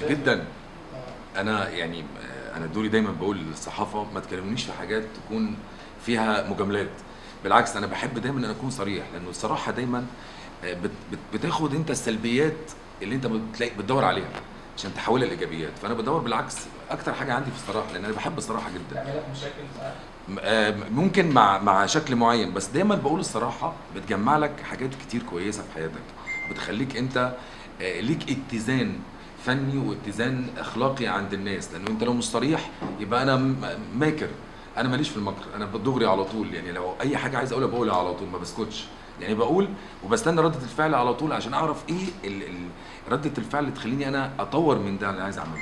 جدا انا يعني آه، انا دوري دايما بقول للصحافه ما تكلمونيش في حاجات تكون فيها مجاملات بالعكس انا بحب دايما ان اكون صريح لانه الصراحه دايما آه، بت بت بتاخد انت السلبيات اللي انت بتلاقي بتدور عليها عشان تحولها لايجابيات فانا بدور بالعكس اكتر حاجه عندي في الصراحه لان انا بحب الصراحه جدا تعمل لك مشاكل ساعات م- آه، ممكن مع مع شكل معين بس دايما بقول الصراحه بتجمع لك حاجات كتير كويسه في حياتك بتخليك انت آه، ليك اتزان فني واتزان اخلاقي عند الناس لانه انت لو مش صريح يبقى انا م- ماكر انا ماليش في المكر انا بدغري على طول يعني لو اي حاجه عايز اقولها بقولها على طول ما بسكتش يعني بقول وبستنى رده الفعل على طول عشان اعرف ايه ال ال رده الفعل اللي تخليني انا اطور من ده اللي عايز اعمله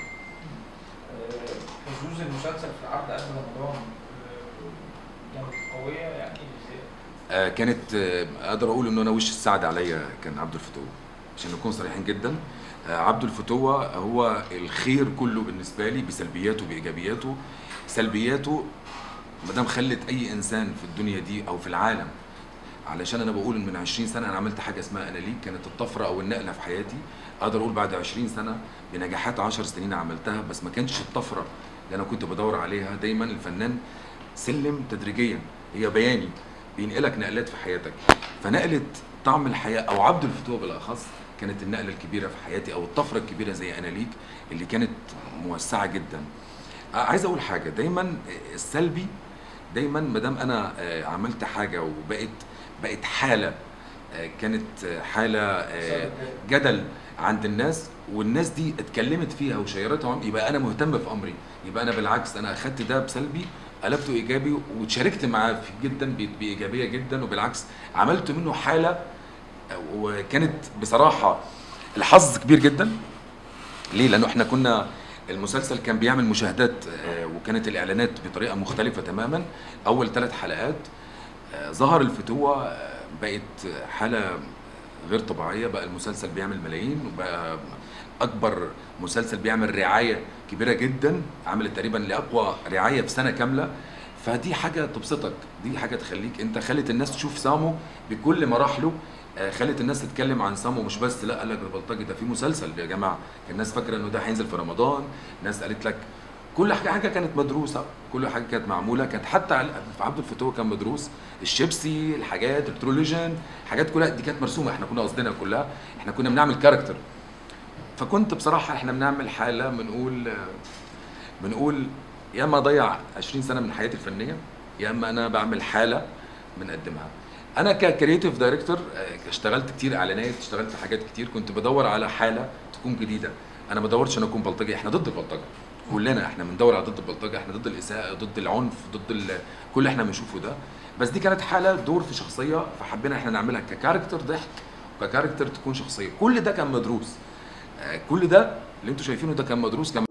آه، حظوظ المسلسل في العرض قبل رمضان آه، كانت قويه يعني ازاي؟ آه، كانت آه، اقدر اقول ان انا وش السعد عليا كان عبد الفتوه عشان نكون صريحين جدا آه، عبد الفتوه هو الخير كله بالنسبه لي بسلبياته بايجابياته سلبياته ما دام خلت اي انسان في الدنيا دي او في العالم علشان انا بقول إن من 20 سنه انا عملت حاجه اسمها انا ليك كانت الطفره او النقله في حياتي اقدر اقول بعد 20 سنه بنجاحات 10 سنين عملتها بس ما كانتش الطفره اللي انا كنت بدور عليها دايما الفنان سلم تدريجيا هي بياني بينقلك نقلات في حياتك فنقله طعم الحياه او عبد الفتوه بالاخص كانت النقله الكبيره في حياتي او الطفره الكبيره زي انا ليك اللي كانت موسعه جدا آه، عايز اقول حاجه دايما السلبي دايما ما دام انا آه، عملت حاجه وبقت بقت حاله آه، كانت آه، حاله آه، جدل عند الناس والناس دي اتكلمت فيها وشيرتها عن- يبقى انا مهتم في امري يبقى انا بالعكس انا اخدت ده بسلبي قلبته ايجابي وتشاركت معاه في جدا ب- بايجابيه جدا وبالعكس عملت منه حاله آه، وكانت بصراحه الحظ كبير جدا ليه؟ لانه احنا كنا المسلسل كان بيعمل مشاهدات آه، وكانت الاعلانات بطريقه مختلفه تماما اول ثلاث حلقات آه، ظهر الفتوه آه، بقت حاله غير طبيعيه بقى المسلسل بيعمل ملايين وبقى اكبر مسلسل بيعمل رعايه كبيره جدا عملت تقريبا لاقوى رعايه في سنه كامله فدي حاجه تبسطك دي حاجه تخليك انت خلت الناس تشوف سامو بكل مراحله آه، خلت الناس تتكلم عن سامو مش بس لا قال لك البلطجي ده في مسلسل يا جماعه كان الناس فاكره انه ده هينزل في رمضان الناس قالت لك كل حاجه حاجه كانت مدروسه كل حاجه كانت معموله كانت حتى على- في عبد الفتوه كان مدروس الشيبسي الحاجات الترولوجين حاجات كلها دي كانت مرسومه احنا كنا قصدنا كلها احنا كنا بنعمل كاركتر فكنت بصراحه احنا بنعمل حاله بنقول بنقول يا اما اضيع 20 سنه من حياتي الفنيه يا اما انا بعمل حاله بنقدمها انا ككرييتيف دايركتور اشتغلت كتير اعلانات اشتغلت في حاجات كتير كنت بدور على حاله تكون جديده انا ما بدورش ان اكون بلطجي احنا ضد البلطجه كلنا احنا بندور على ضد البلطجه احنا ضد الاساءه ضد العنف ضد ال... كل اللي احنا بنشوفه ده بس دي كانت حاله دور في شخصيه فحبينا احنا نعملها ككاركتر ضحك وككاركتر تكون شخصيه كل ده كان مدروس آه، كل ده اللي انتوا شايفينه ده كان مدروس كان